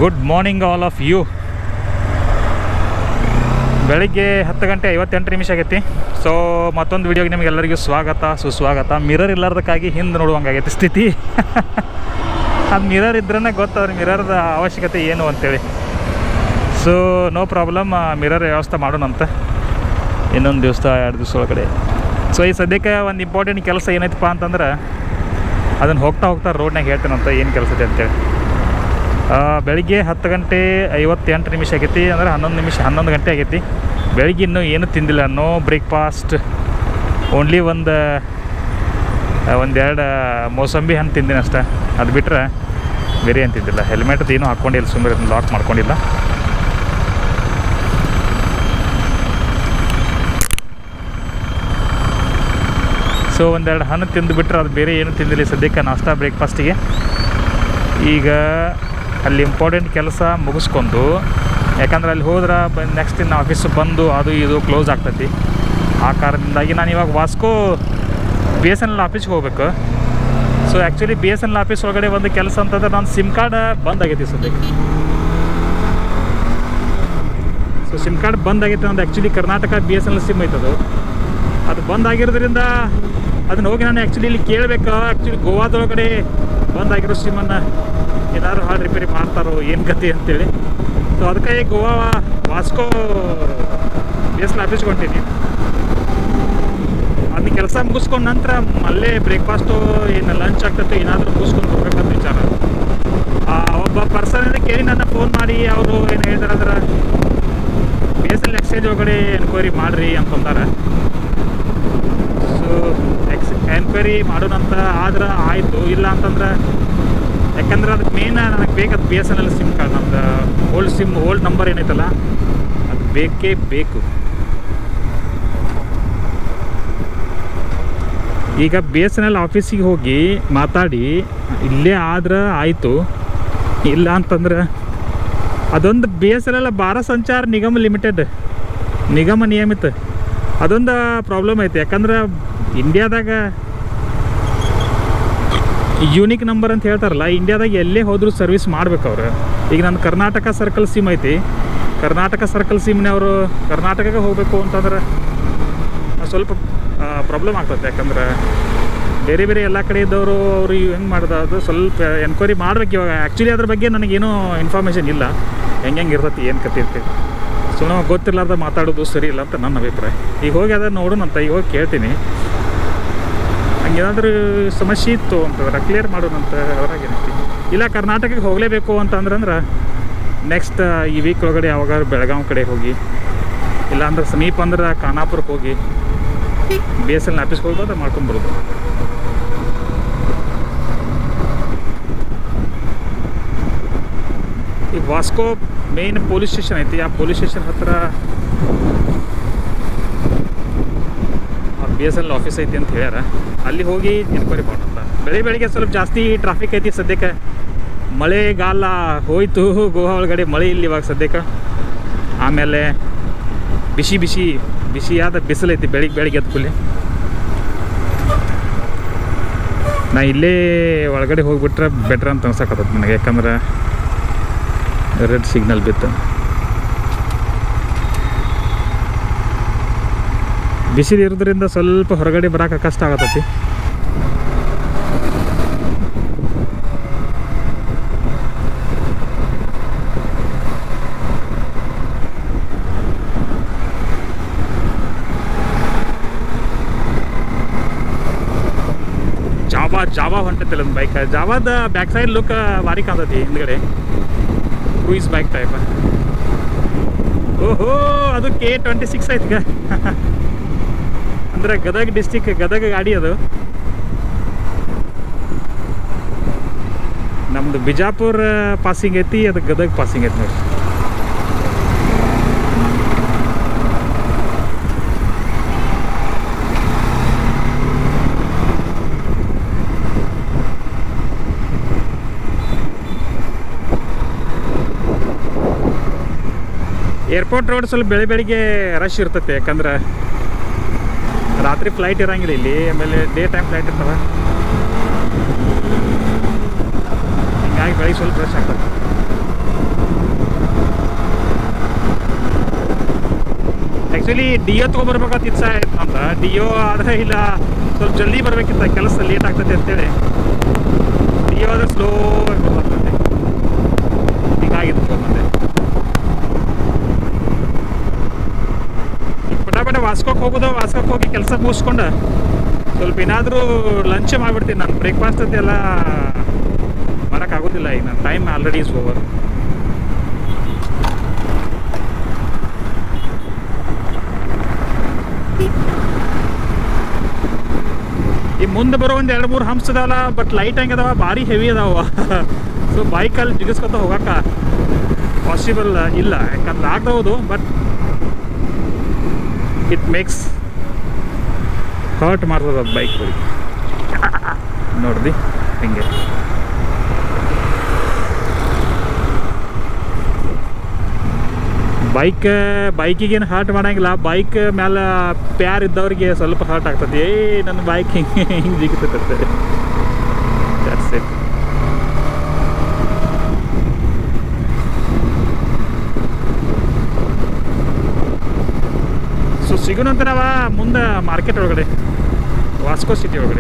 good morning all of you ಬೆಳಿಗ್ಗೆ ಹತ್ತು ಗಂಟೆ ಐವತ್ತೆಂಟು ನಿಮಿಷ ಆಗೈತಿ ಸೊ ಮತ್ತೊಂದು ವಿಡಿಯೋಗೆ ನಿಮಗೆಲ್ಲರಿಗೂ ಸ್ವಾಗತ ಸುಸ್ವಾಗತ ಮಿರರ್ ಇಲ್ಲಾರ್ದಕ್ಕಾಗಿ ಹಿಂದೆ ನೋಡುವಂಗಾಗೈತಿ ಸ್ಥಿತಿ ಅದು ಮಿರರ್ ಇದ್ರೇ ಗೊತ್ತವ್ರಿ ಮಿರರ್ದ ಅವಶ್ಯಕತೆ ಏನು ಅಂತೇಳಿ ಸೊ ನೋ ಪ್ರಾಬ್ಲಮ್ ಮಿರರ್ ವ್ಯವಸ್ಥೆ ಮಾಡೋಣಂತ ಇನ್ನೊಂದು ದಿವಸ ಎರಡು ದಿವಸ ಒಳಗಡೆ ಸೊ ಈ ಸದ್ಯಕ್ಕೆ ಒಂದು ಇಂಪಾರ್ಟೆಂಟ್ ಕೆಲಸ ಏನೈತಪ್ಪ ಅಂತಂದ್ರೆ ಅದನ್ನು ಹೋಗ್ತಾ ಹೋಗ್ತಾ ರೋಡ್ನಾಗ ಹೇಳ್ತೇನಂತ ಏನು ಕೆಲಸ ಇದೆ ಅಂತೇಳಿ ಆ, ಬೆಳಿಗ್ಗೆ ಹತ್ತು ಗಂಟೆ ಐವತ್ತೆಂಟು ನಿಮಿಷ ಆಗೈತಿ ಅಂದ್ರೆ ಹನ್ನೊಂದು ನಿಮಿಷ ಹನ್ನೊಂದು ಗಂಟೆ ಆಗೈತಿ ಬೆಳಿಗ್ಗೆ ಇನ್ನೂ ಏನೂ ತಿಂದಿಲ್ಲ ನೋ ಬ್ರೇಕ್ಫಾಸ್ಟ್ ಓನ್ಲಿ ಒಂದು ಒಂದೆರಡು ಮೋಸಂಬಿ ಹಣ್ಣು ತಿಂದಿನಿ ಅಷ್ಟೇ ಅದು ಬಿಟ್ಟರೆ ಬೇರೆ ಏನು ತಿಂದಿಲ್ಲ ಹೆಲ್ಮೆಟ್ದು ಏನೂ ಹಾಕ್ಕೊಂಡಿಲ್ಲ ಸುಮ್ಮನೆ ಲಾಕ್ ಮಾಡ್ಕೊಂಡಿಲ್ಲ ಸೊ ಒಂದೆರಡು ಹಣ್ಣು ತಿಂದು ಬಿಟ್ಟರೆ ಅದು ಬೇರೆ ಏನು ತಿಂದಿಲ್ಲ ಈ ಸದ್ಯಕ್ಕೆ ನಾಷ್ಟಾ ಬ್ರೇಕ್ಫಾಸ್ಟಿಗೆ ಈಗ ಅಲ್ಲಿ ಇಂಪಾರ್ಟೆಂಟ್ ಕೆಲಸ ಮುಗಿಸ್ಕೊಂಡು ಯಾಕಂದ್ರೆ ಅಲ್ಲಿ ಹೋದ್ರೆ ನೆಕ್ಸ್ಟ್ ಇನ್ನು ಆಫೀಸ್ ಬಂದು ಅದು ಇದು ಕ್ಲೋಸ್ ಆಗ್ತೈತಿ ಆ ಕಾರಣದಿಂದಾಗಿ ನಾನು ಇವಾಗ Vasco B S N L ಆಫೀಸ್ಗೆ ಹೋಗ್ಬೇಕು so actually B S N L office ಒಳಗಡೆ ಒಂದು ಕೆಲಸ ಅಂತಂದ್ರೆ ನನ್ನ ಸಿಮ್ ಕಾರ್ಡ್ ಬಂದ್ ಆಗೈತಿ ಸದ್ಯಕ್ಕೆ ಸೊ ಸಿಮ್ ಕಾರ್ಡ್ ಬಂದ್ ಆಗೈತೆ ನಂದು actually Karnataka B S N L SIM ಐತದು ಅದು ಬಂದ್ ಆಗಿರೋದ್ರಿಂದ ಅದನ್ನ ಹೋಗಿ ನಾನು ಆ್ಯಕ್ಚುಲಿ ಇಲ್ಲಿ ಕೇಳಬೇಕು ಆ್ಯಕ್ಚುಲಿ ಗೋವಾದೊಳಗಡೆ ಬಂದ್ ಆಗಿರೋ ಸಿಮ್ಮನ್ನು ಏನಾದ್ರು ಹಾಳು ರಿಪೇರಿ ಮಾಡ್ತಾರೋ ಏನು ಕತೆ ಅಂತೇಳಿ ಸೊ ಅದಕ್ಕೆ Goa Vasco B S L ಆಫೀಸ್ಗೆ ಹೊಂಟೀನಿ ಅದನ್ನ ಕೆಲಸ ಮುಗಿಸ್ಕೊಂಡ ನಂತರ ಅಲ್ಲೇ ಬ್ರೇಕ್ಫಾಸ್ಟು ಏನು ಲಂಚ್ ಆಗ್ತೈತೆ ಏನಾದರೂ ಮುಗಿಸ್ಕೊಂಡು ಹೋಗ್ಬೇಕಂತ ವಿಚಾರ ಆ, ಒಬ್ಬ ಪರ್ಸನ್ ಕೇಳಿ ನನ್ನ ಫೋನ್ ಮಾಡಿ ಅವರು ಏನು ಹೇಳ್ತಾರೆ ಅಂದ್ರೆ ಬಿ ಎಸ್ ಎಲ್ ಎಕ್ಸ್ಚೇಂಜ್ ಒಳಗಡೆ ಎನ್ಕ್ವೈರಿ ಮಾಡಿರಿ ಅಂತಂದಾರೆ ಸೊ ಎಕ್ಸ್ ಎನ್ಕ್ವೈರಿ ಮಾಡೋಣಂತ ಆದ್ರೆ ಆಯಿತು ಇಲ್ಲ ಅಂತಂದ್ರೆ ಯಾಕಂದ್ರೆ ಅದಕ್ಕೆ ಮೇನ್ ನನಗೆ ಬೇಕದು B S N L SIM card ನಮ್ದು ಓಲ್ಡ್ ಸಿಮ್ ಓಲ್ಡ್ ನಂಬರ್ ಏನೈತಲ್ಲ ಅದು ಬೇಕೇ ಬೇಕು ಈಗ ಬಿ ಎಸ್ ಎನ್ ಎಲ್ ಆಫೀಸಿಗೆ ಹೋಗಿ ಮಾತಾಡಿ ಇಲ್ಲೇ ಆದ್ರೆ ಆಯಿತು ಇಲ್ಲ ಅಂತಂದ್ರೆ ಅದೊಂದು B S N L Bharat Sanchar Nigam limited ನಿಗಮ ನಿಯಮಿತ ಅದೊಂದು ಪ್ರಾಬ್ಲಮ್ ಐತೆ ಯಾಕಂದ್ರೆ ಇಂಡಿಯಾದಾಗ ಯೂನಿಕ್ ನಂಬರ್ ಅಂತ ಹೇಳ್ತಾರಲ್ಲ ಇಂಡಿಯಾದಾಗ ಎಲ್ಲೇ ಹೋದರೂ ಸರ್ವಿಸ್ ಮಾಡ್ಬೇಕು ಅವ್ರು ಈಗ ನನ್ನ ಕರ್ನಾಟಕ ಸರ್ಕಲ್ ಸಿಮ್ ಐತಿ ಕರ್ನಾಟಕ ಸರ್ಕಲ್ ಸಿಮ್ನವರು ಕರ್ನಾಟಕಕ್ಕೆ ಹೋಗಬೇಕು ಅಂತಂದ್ರೆ ಅದ್ ಸ್ವಲ್ಪ ಪ್ರಾಬ್ಲಮ್ ಆಗ್ತದೆ ಯಾಕಂದ್ರೆ ಬೇರೆ ಬೇರೆ ಎಲ್ಲ ಕಡೆ ಇದ್ದವರು ಅವರು ಹೆಂಗೆ ಮಾಡ್ದೆ ಅದು ಸ್ವಲ್ಪ ಎನ್ಕ್ವೈರಿ ಮಾಡ್ಬೇಕು ಇವಾಗ ಆ್ಯಕ್ಚುಲಿ ಅದ್ರ ಬಗ್ಗೆ ನನಗೇನೂ ಇನ್ಫಾರ್ಮೇಷನ್ ಇಲ್ಲ ಹೆಂಗೆ ಹೆಂಗೆ ಇರ್ತೈತಿ ಏನು ಕತೆ ಅಂತೇಳಿ ಸೊ ನಾವು ಗೊತ್ತಿರ್ಲಾರ್ದ ಮಾತಾಡೋದು ಸರಿ ಇಲ್ಲ ಅಂತ ನನ್ನ ಅಭಿಪ್ರಾಯ ಈಗ ಹೋಗಿ ಅದನ್ನು ನೋಡೋಣಂತ ಈಗ ಹೋಗಿ ಕೇಳ್ತೀನಿ ಹಂಗೇನಾದ್ರೂ ಸಮಸ್ಯೆ ಇತ್ತು ಅಂತಂದ್ರೆ ಕ್ಲಿಯರ್ ಮಾಡೋಣಂತ ಅದ್ರಾಗ ಏನೈತಿ ಇಲ್ಲ ಕರ್ನಾಟಕಕ್ಕೆ ಹೋಗಲೇಬೇಕು ಅಂತಂದ್ರೆ ನೆಕ್ಸ್ಟ್ ಈ ವೀಕ್ ಒಳಗಡೆ ಯಾವಾಗಾದ್ರು ಬೆಳಗಾವಿ ಕಡೆ ಹೋಗಿ ಇಲ್ಲಾಂದ್ರೆ ಸಮೀಪ ಅಂದ್ರೆ ಖಾನಾಪುರಕ್ಕೆ ಹೋಗಿ ಬಿ ಎಸ್ ಎಲ್ ಆಫೀಸ್ಗೆ ಹೋಗಿ ಅದು ಮಾಡ್ಕೊಂಬರೋದು ಈಗ ವಾಸ್ಕೋ ಮೇನ್ ಪೊಲೀಸ್ ಸ್ಟೇಷನ್ ಐತಿ ಆ ಪೊಲೀಸ್ ಸ್ಟೇಷನ್ ಹತ್ರ ಬಿ ಎಸ್ ಎಲ್ ಆಫೀಸ್ ಐತಿ ಅಂತ ಹೇಳ್ಯಾರ ಅಲ್ಲಿ ಹೋಗಿ ಎನ್ಕ್ವೈರಿ ಮಾಡೋಣ ಬೆಳಿ ಬೆಳಿಗ್ಗೆ ಸ್ವಲ್ಪ ಜಾಸ್ತಿ ಟ್ರಾಫಿಕ್ ಐತಿ ಸದ್ಯಕ್ಕೆ ಮಳೆಗಾಲ ಹೋಯ್ತು ಗೋವಾ ಒಳಗಡೆ ಮಳೆ ಇಲ್ಲಿ ಇವಾಗ ಸದ್ಯಕ್ಕೆ ಆಮೇಲೆ ಬಿಸಿ ಬಿಸಿ ಬಿಸಿಯಾದ ಬಿಸಿಲೈತಿ ಬೆಳಿಗ್ಗೆ ಬೆಳಿಗ್ಗೆ ಎದ್ದ ಕೂಡಲೇ ನಾ ಇಲ್ಲೇ ಒಳಗಡೆ ಹೋಗ್ಬಿಟ್ರೆ ಬೆಟ್ರ್ ಅಂತ ಅನ್ಸಕತ್ತದ ನನಗೆ ಯಾಕಂದ್ರೆ ರೆಡ್ ಸಿಗ್ನಲ್ ಬಿತ್ತು ಬಿಸಿಲು ಇರೋದ್ರಿಂದ ಸ್ವಲ್ಪ ಹೊರಗಡೆ ಬರೋಕೆ ಕಷ್ಟ ಆಗತ್ತೈತಿ ಜಾವಾ ಜಾವಾ ಹೊಂಟೈತಿಲ್ಲ ಒಂದು ಬೈಕ್ ಜಾವಾದ ಬ್ಯಾಕ್ ಸೈಡ್ ಲುಕ್ ಭಾರಿ ಕಾಣ್ತೈತಿ ಹಿಂದ್ಗಡೆ ಕ್ರೂಯಿಸ್ ಬೈಕ್ ಟೈಪ್ ಓಹೋ ಅದು ಕೆ ಟ್ವೆಂಟಿ ಸಿಕ್ಸ್ ಐತಿ ಅಂದ್ರೆ ಗದಗ ಡಿಸ್ಟಿಕ್ ಗದಗ ಗಾಡಿ ಅದು ನಮ್ದು ಬಿಜಾಪುರ ಪಾಸಿಂಗ್ ಐತಿ ಅದು ಗದಗ ಪಾಸಿಂಗ್ ಐತಿ ನೋಡಿ ಏರ್ಪೋರ್ಟ್ ರೋಡ್ ಸ್ವಲ್ಪ ಬೆಳೆ ಬೆಳಿಗ್ಗೆ ರಶ್ ಇರ್ತೈತೆ ಯಾಕಂದ್ರೆ ರಾತ್ರಿ ಫ್ಲೈಟ್ ಇರಂಗಿಲ್ಲ ಇಲ್ಲಿ ಆಮೇಲೆ ಡೇ ಟೈಮ್ ಫ್ಲೈಟ್ ಇರ್ತಾವೆ ಹಿಂಗಾಗಿ ಬೆಳಿಗ್ಗೆ ಸ್ವಲ್ಪ ರಶ್ ಆಗ್ತದೆ ಆ್ಯಕ್ಚುಲಿ ಡಿಯೋ ತೊಗೊಬರ್ಬೇಕಂತ ಇಚ್ಛೆ ಆಯ್ತು ಅಂತ ಡಿಯೋ ಆದರೆ ಇಲ್ಲ ಸ್ವಲ್ಪ ಜಲ್ದಿ ಬರ್ಬೇಕಿತ್ತ ಕೆಲಸ ಲೇಟ್ ಆಗ್ತದೆ ಅಂತೇಳಿ ಡಿಯೋ ಆದರೆ ಸ್ಲೋ ಆಗಿ ಬರ್ತದೆ ಹೀಗಾಗಿ ತೊಗೊಂಬಂದೆ ಪಟ ಪಟ ವಾಸ್ಕೋಕ್ ಹೋಗೋದು ವಾಸ್ಕೋಕ್ ಹೋಗಿ ಕೆಲಸ ಮುಗಿಸ್ಕೊಂಡು ಸ್ವಲ್ಪ ಏನಾದರೂ ಲಂಚ್ ಮಾಡಿಬಿಡ್ತೀನಿ ನಾನು ಬ್ರೇಕ್ಫಾಸ್ಟ್ ಅಂತ ಎಲ್ಲ ಮಾಡೋಕ್ಕಾಗೋದಿಲ್ಲ ಈಗ ನನ್ನ ಟೈಮ್ ಆಲ್ರೆಡಿ ಇಸ್ ಓವರ್ ಈ ಮುಂದೆ ಬರೋ ಒಂದು ಎರಡು ಮೂರು ಹಂಪ್ಸ್ ಅದಾವಲ್ಲ ಬಟ್ ಲೈಟ್ ಹಂಗೆ ಅದಾವ ಭಾರಿ ಹೆವಿ ಅದಾವ ಸೊ ಬೈಕಲ್ಲಿ ಜಿಗಿಸ್ಕೊತ ಹೋಗಕ್ಕ ಪಾಸಿಬಲ್ ಇಲ್ಲ ಯಾಕಂದ್ರೆ ಆಗ್ದೌದು ಬಟ್ ಇಟ್ ಮೇಕ್ಸ್ ಹರ್ಟ್ ಮಾಡ್ತದ ಬೈಕ್ ನೋಡ್ದಿ ಹಿಂಗೆ ಬೈಕ್ ಬೈಕಿಗೇನು ಹರ್ಟ್ ಮಾಡಂಗಿಲ್ಲ ಬೈಕ್ ಮೇಲೆ ಪ್ಯಾರ್ ಇದ್ದವ್ರಿಗೆ ಸ್ವಲ್ಪ ಹರ್ಟ್ ಆಗ್ತದೆ ಏ ನನ್ನ ಬೈಕ್ ಹಿಂಗೆ ಹಿಂಗೆ ಜಿಗಿತೈತೆ ದಟ್ಸ್ ಇಟ್ ಸೊ ಸಿಗೋಣಂತ ನಾವ ಮುಂದೆ ಮಾರ್ಕೆಟ್ ಒಳಗಡೆ ವಾಸ್ಕೋ ಸಿಟಿ ಒಳಗಡೆ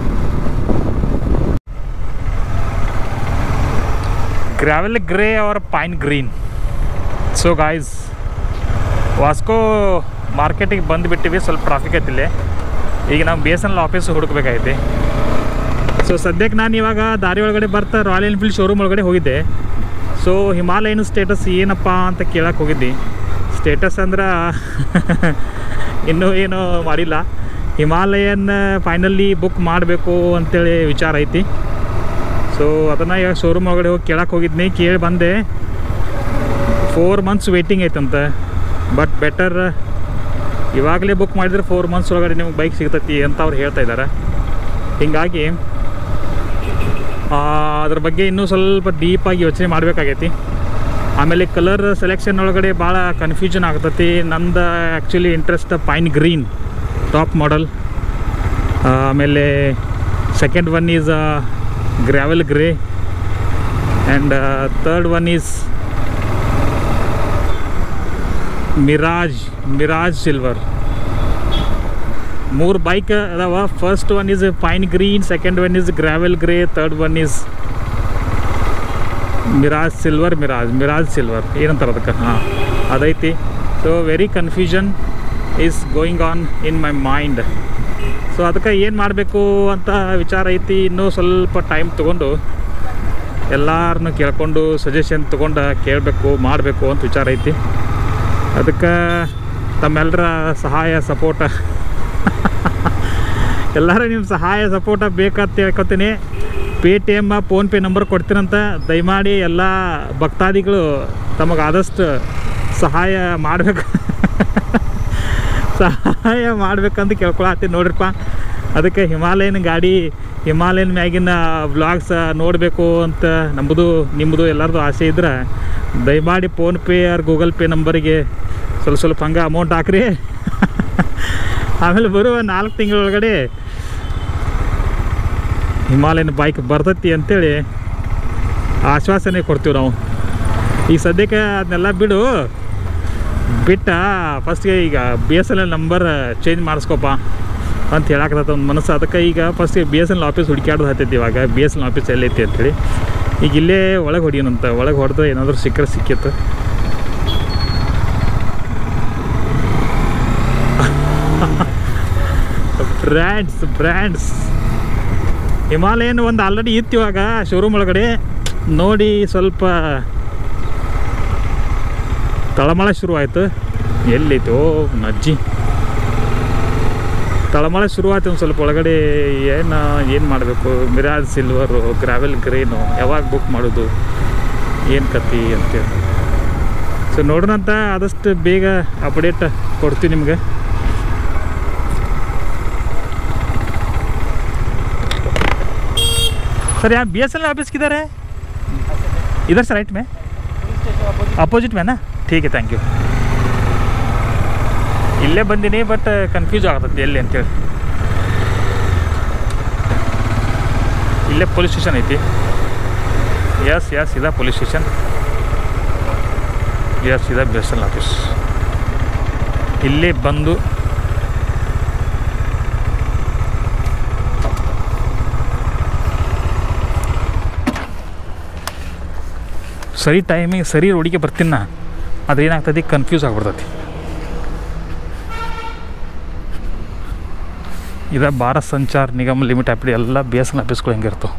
ಗ್ರಾವೆಲ್ ಗ್ರೇ ಅವರ್ pine green so guys Vasco ಮಾರ್ಕೆಟಿಗೆ ಬಂದುಬಿಟ್ಟಿವಿ ಸ್ವಲ್ಪ ಟ್ರಾಫಿಕ್ ಐತಿಲ್ಲಿ ಈಗ ನಾವು B S N L office ಹುಡುಕ್ಬೇಕಾಗೈತಿ ಸೊ ಸದ್ಯಕ್ಕೆ ನಾನು ಇವಾಗ ದಾರಿ ಒಳಗಡೆ ಬರ್ತಾ ರಾಯಲ್ ಎನ್ಫೀಲ್ಡ್ ಶೋರೂಮ್ ಒಳಗಡೆ ಹೋಗಿದ್ದೆ ಸೊ ಹಿಮಾಲಯನ್ ಸ್ಟೇಟಸ್ ಏನಪ್ಪ ಅಂತ ಕೇಳಕ್ಕೆ ಹೋಗಿದ್ದೆ ಸ್ಟೇಟಸ್ ಅಂದ್ರೆ ಇನ್ನೂ ಏನೂ ಮಾಡಿಲ್ಲ ಹಿಮಾಲಯನ್ ಫೈನಲಿ ಬುಕ್ ಮಾಡಬೇಕು ಅಂತೇಳಿ ವಿಚಾರ ಐತಿ ಸೊ ಅದನ್ನು ಇವಾಗ ಶೋರೂಮ್ ಒಳಗಡೆ ಹೋಗಿ ಕೇಳಕ್ಕೆ ಹೋಗಿದ್ನಿ ಕೇಳಿ ಬಂದೆ ಫೋರ್ ಮಂತ್ಸ್ ವೇಟಿಂಗ್ ಐತಂತ ಬಟ್ ಬೆಟರ್ ಇವಾಗಲೇ ಬುಕ್ ಮಾಡಿದ್ರೆ ಫೋರ್ ಮಂತ್ಸ್ ಒಳಗಡೆ ನಿಮ್ಗೆ ಬೈಕ್ ಸಿಗ್ತೈತಿ ಅಂತ ಅವ್ರು ಹೇಳ್ತಾ ಇದ್ದಾರೆ ಹೀಗಾಗಿ ಆ, ಅದ್ರ ಬಗ್ಗೆ ಇನ್ನೂ ಸ್ವಲ್ಪ ಡೀಪಾಗಿ ಯೋಚನೆ ಮಾಡಬೇಕಾಗೈತಿ ಆಮೇಲೆ ಕಲರ್ ಸೆಲೆಕ್ಷನ್ ಒಳಗಡೆ ಭಾಳ ಕನ್ಫ್ಯೂಷನ್ ಆಗ್ತೈತಿ ನಂದು actually interest pine green top model ಆಮೇಲೆ second one is gravel grey and third one is mirage mirage silver ಮೂರು ಬೈಕ್ ಅದಾವ first one is pine green second one is gravel grey third one is mirage silver mirage mirage silver ಏನಂತಾರೆ ಅದಕ್ಕೆ ಹಾಂ ಅದೈತಿ so very confusion is going on in my mind so ಅದಕ್ಕೆ ಏನು ಮಾಡಬೇಕು ಅಂತ ವಿಚಾರ ಐತಿ ಇನ್ನೂ ಸ್ವಲ್ಪ ಟೈಮ್ ತೊಗೊಂಡು ಎಲ್ಲರನ್ನೂ ಕೇಳ್ಕೊಂಡು ಸಜೆಷನ್ ತೊಗೊಂಡು ಕೇಳಬೇಕು ಮಾಡಬೇಕು ಅಂತ ವಿಚಾರ ಐತಿ ಅದಕ್ಕೆ ತಮ್ಮೆಲ್ಲರ ಸಹಾಯ ಸಪೋರ್ಟ ಎಲ್ಲರೂ ನಿಮ್ಮ ಸಹಾಯ ಸಪೋರ್ಟ ಬೇಕಂತ ಹೇಳ್ಕೊತೀನಿ Paytm PhonePe number ಕೊಡ್ತೀನಂತ ದಯಮಾಡಿ ಎಲ್ಲ ಭಕ್ತಾದಿಗಳು ತಮಗಾದಷ್ಟು ಸಹಾಯ ಮಾಡಬೇಕು ಸಹಾಯ ಮಾಡ್ಬೇಕಂತ ಕೇಳ್ಕೊಳತ್ತೀನಿ ನೋಡ್ರಿಪ್ಪ ಅದಕ್ಕೆ ಹಿಮಾಲಯನ್ ಗಾಡಿ ಹಿಮಾಲಯನ್ ಮ್ಯಾಗಿನ ವ್ಲಾಗ್ಸ್ ನೋಡಬೇಕು ಅಂತ ನಮ್ಮದು ನಿಮ್ಮದು ಎಲ್ಲರದು ಆಸೆ ಇದ್ರೆ ದಯಮಾಡಿ ಫೋನ್ಪೇ ಆರ್ ಗೂಗಲ್ ಪೇ ನಂಬರಿಗೆ ಸ್ವಲ್ಪ ಸ್ವಲ್ಪ ಹಂಗೆ ಅಮೌಂಟ್ ಹಾಕ್ರಿ ಆಮೇಲೆ ಬರುವ ನಾಲ್ಕು ತಿಂಗಳೊಳಗಡೆ ಹಿಮಾಲಯನ್ ಬೈಕ್ ಬರ್ತೈತಿ ಅಂತೇಳಿ ಆಶ್ವಾಸನೆ ಕೊಡ್ತೀವಿ ನಾವು ಈಗ ಸದ್ಯಕ್ಕೆ ಅದನ್ನೆಲ್ಲ ಬಿಡು ಬಿಟ್ಟ ಫಸ್ಟ್ಗೆ ಈಗ B S N L number change ಮಾಡಿಸ್ಕೊಪ್ಪ ಅಂತ ಹೇಳಾಕತ್ತ ಒಂದು ಮನಸ್ಸು ಅದಕ್ಕೆ ಈಗ ಫಸ್ಟ್ಗೆ B S N L office ಹುಡುಕ್ಯಾಡೋದು ಹತ್ತೈತಿ ಇವಾಗ ಬಿ ಎಸ್ ಎನ್ ಆಫೀಸ್ ಎಲ್ಲೈತಿ ಅಂತೇಳಿ ಈಗ ಇಲ್ಲೇ ಒಳಗೆ ಹೊಡಿಯೋಣಂತ ಒಳಗೆ ಹೊಡೆದು ಏನಾದರೂ ಸಿಕ್ಕರೆ ಸಿಕ್ಕಿತ್ತು ಬ್ರ್ಯಾಂಡ್ಸ್ ಬ್ರ್ಯಾಂಡ್ಸ್ ಹಿಮಾಲಯನ್ ಒಂದು ಆಲ್ರೆಡಿ ಇತ್ತು ಇವಾಗ ಶೋರೂಮ್ ಒಳಗಡೆ ನೋಡಿ ಸ್ವಲ್ಪ ತಳಮಳ ಶುರುವಾಯಿತು ಎಲ್ಲಿತ್ತು ನಜ್ಜಿ ತಳಮಳ ಶುರುವಾಯ್ತು ಒಂದು ಸ್ವಲ್ಪ ಒಳಗಡೆ ಏನು ಏನು ಮಾಡಬೇಕು ಮಿರಾಜ್ ಸಿಲ್ವರು ಗ್ರಾವೆಲ್ ಗ್ರೇನು ಯಾವಾಗ ಬುಕ್ ಮಾಡೋದು ಏನು ಕತಿ ಅಂತೇಳಿ ಸೊ ನೋಡೋಣಂತ ಆದಷ್ಟು ಬೇಗ ಅಪ್ಡೇಟ್ ಕೊಡ್ತೀವಿ ನಿಮ್ಗೆ सर यहाँ बी एस एन ऑफिस किधर है इधर से राइट में अपोजिट में ना ठीक है ಥ್ಯಾಂಕ್ ಯು ಇಲ್ಲೇ ಬಂದೀನಿ ಬಟ್ ಕನ್ಫ್ಯೂಸ್ ಆಗ್ತದೆ ಎಲ್ಲಿ ಅಂತೇಳಿ ಇಲ್ಲೇ ಪೊಲೀಸ್ ಸ್ಟೇಷನ್ ಐತಿ ಎಸ್ ಎಸ್ ಇದ ಪೊಲೀಸ್ ಸ್ಟೇಷನ್ ಎಸ್ ಇದ ಬಿ ಎಸ್ ಎನ್ ಆಫೀಸ್ ಇಲ್ಲೇ ಬಂದು ಸರಿ ಟೈಮಿಗೆ ಸರಿ ರೋಡಿಗೆ ಬರ್ತೀನಿ ನಾ ಅದು ಏನಾಗ್ತದೆ ಕನ್ಫ್ಯೂಸ್ ಆಗ್ಬಿಡ್ತೈತಿ ಇದು ಭಾರತ್ ಸಂಚಾರ್ ನಿಗಮ ಲಿಮಿಟ್ ಆ್ಯಪ್ಡಿ ಎಲ್ಲ ಬಿ ಎಸ್ ಎನ್ ಆಫೀಸ್ಗಳು ಹೆಂಗಿರ್ತವೆ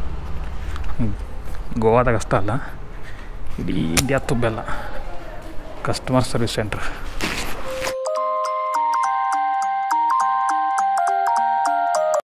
ಗೋವಾದಾಗ ಅಷ್ಟೇ ಅಲ್ಲ ಇಡೀ ಇಂಡಿಯಾ ತುಂಬೆಲ್ಲ ಕಸ್ಟಮರ್ ಸರ್ವಿಸ್ ಸೆಂಟ್ರ್